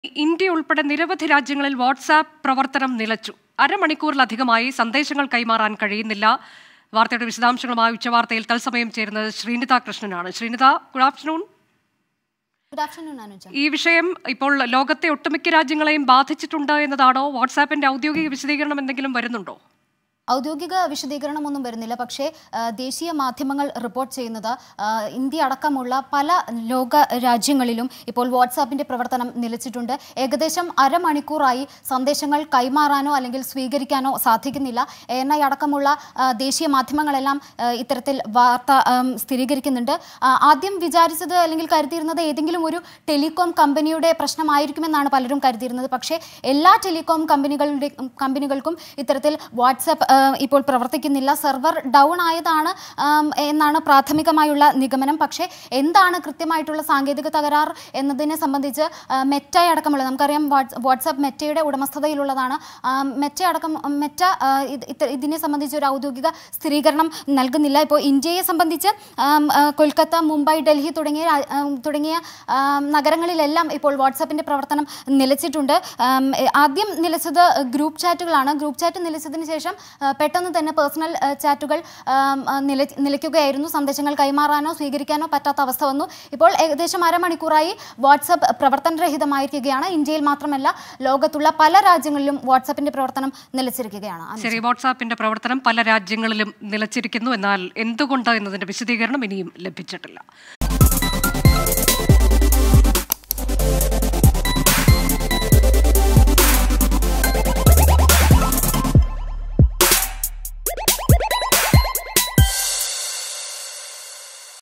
India ഉൾപ്പെടെ നിരവധി രാജ്യങ്ങളിൽ വാട്സാപ്പ് പ്രവർത്തനം നിലച്ചു അരമണിക്കൂറിലധികമായി സന്ദേശങ്ങൾ കൈമാറാൻ കഴിയുന്നില്ല വാർത്തയുടെ വിശദാംശങ്ങളുമായി ഉച്ചവാർത്തയിൽ തത്സമയം ചേരുന്നത് ശ്രീനിത കൃഷ്ണനാണ് Srinitha good afternoon good afternoon Anuja ഈ വിഷയം ഇപ്പോൾ ലോകത്തെ ഒട്ടുമിക്ക രാജ്യങ്ങളെയും ബാധിച്ചിട്ടുണ്ട് എന്നതാണോ വാട്സാപ്പിന്റെ ഔദ്യോഗിക വിശദീകരണം എന്തെങ്കിലും വരുന്നുണ്ടോ ഔദ്യോഗിക വിശദീകരണമൊന്നും വരുന്നില്ല പക്ഷേ ആ, ദേശീയ മാധ്യമങ്ങൾ റിപ്പോർട്ട് ചെയ്യുന്നത് ആ, ഇന്ത്യ അടക്കമുള്ള പല ലോക രാജ്യങ്ങളിലും ഇപ്പോൾ വാട്സാപ്പിന്റെ പ്രവർത്തനം നിലച്ചിട്ടുണ്ട് ഏകദേശം അരമണിക്കൂറായി സന്ദേശങ്ങൾ കൈമാറാനോ അല്ലെങ്കിൽ സ്വീകരിക്കാനോ സാധിക്കുന്നില്ല എൻ ഐ അടക്കമുള്ള ആ, ദേശീയ മാധ്യമങ്ങളെല്ലാം ആ, ഇത്തരത്തിൽ വാർത്ത ആം, സ്ഥിരീകരിക്കുന്നുണ്ട് ആ, ആദ്യം വിചാരിച്ചത് അല്ലെങ്കിൽ കരുതിയിരുന്നത് ഏതെങ്കിലും ഒരു ടെലികോം കമ്പനിയുടെ പ്രശ്നമായിരിക്കുമെന്നാണ് പലരും കരുതിയിരുന്നത് പക്ഷേ എല്ലാ ടെലികോം കമ്പനികളുടെ കമ്പനികൾക്കും ഇത്തരത്തിൽ വാട്സാപ്പ് ആ, ഇപ്പോൾ പ്രവർത്തിക്കുന്നില്ല സെർവർ ഡൗൺ ആയതാണ് ആം, എന്നാണ് പ്രാഥമികമായുള്ള നിഗമനം പക്ഷേ എന്താണ് കൃത്യമായിട്ടുള്ള സാങ്കേതിക തകരാർ എന്നതിനെ സംബന്ധിച്ച് ആ, മെറ്റ അടക്കമുള്ള നമുക്കറിയാം വാട്സ് വാട്സാപ്പ് മെറ്റയുടെ ഉടമസ്ഥതയിലുള്ളതാണ് ആ, മെറ്റ അടക്കം മെറ്റ ആ, ഇത് ഇത് ഇതിനെ സംബന്ധിച്ച് ഒരു ഔദ്യോഗിക സ്ഥിരീകരണം നൽകുന്നില്ല ഇപ്പോൾ ഇന്ത്യയെ സംബന്ധിച്ച് ആം, ആ, കൊൽക്കത്ത മുംബൈ ഡൽഹി തുടങ്ങിയ രാ- ആം, തുടങ്ങിയ ആം, നഗരങ്ങളിലെല്ലാം ഇപ്പോൾ വാട്സാപ്പിൻ്റെ പ്രവർത്തനം നിലച്ചിട്ടുണ്ട് ആം, എ, ആദ്യം നിലച്ചത് ഗ്രൂപ്പ് ചാറ്റുകളാണ് ഗ്രൂപ്പ് ചാറ്റ് നിലച്ചതിന് ശേഷം ആ, പെട്ടെന്ന് തന്നെ പേഴ്സണൽ ആ, ചാറ്റുകൾ ആം, ആ, നില നിലയ്ക്കുകയായിരുന്നു സന്ദേശങ്ങൾ കൈമാറാനോ സ്വീകരിക്കാനോ പറ്റാത്ത അവസ്ഥ വന്നു ഇപ്പോൾ ഏകദേശം അരമണിക്കൂറായി വാട്സപ്പ് പ്രവർത്തനരഹിതമായിരിക്കുകയാണ് ഇന്ത്യയിൽ മാത്രമല്ല ലോകത്തുള്ള പല രാജ്യങ്ങളിലും വാട്സപ്പിന്റെ പ്രവർത്തനം നിലച്ചിരിക്കുകയാണ് അനുജ. ശരി വാട്സാപ്പിന്റെ പ്രവർത്തനം പല രാജ്യങ്ങളിലും നിലച്ചിരിക്കുന്നു എന്നാൽ എന്തുകൊണ്ട് എന്നതിന്റെ വിശദീകരണം ഇനിയും ലഭിച്ചിട്ടില്ല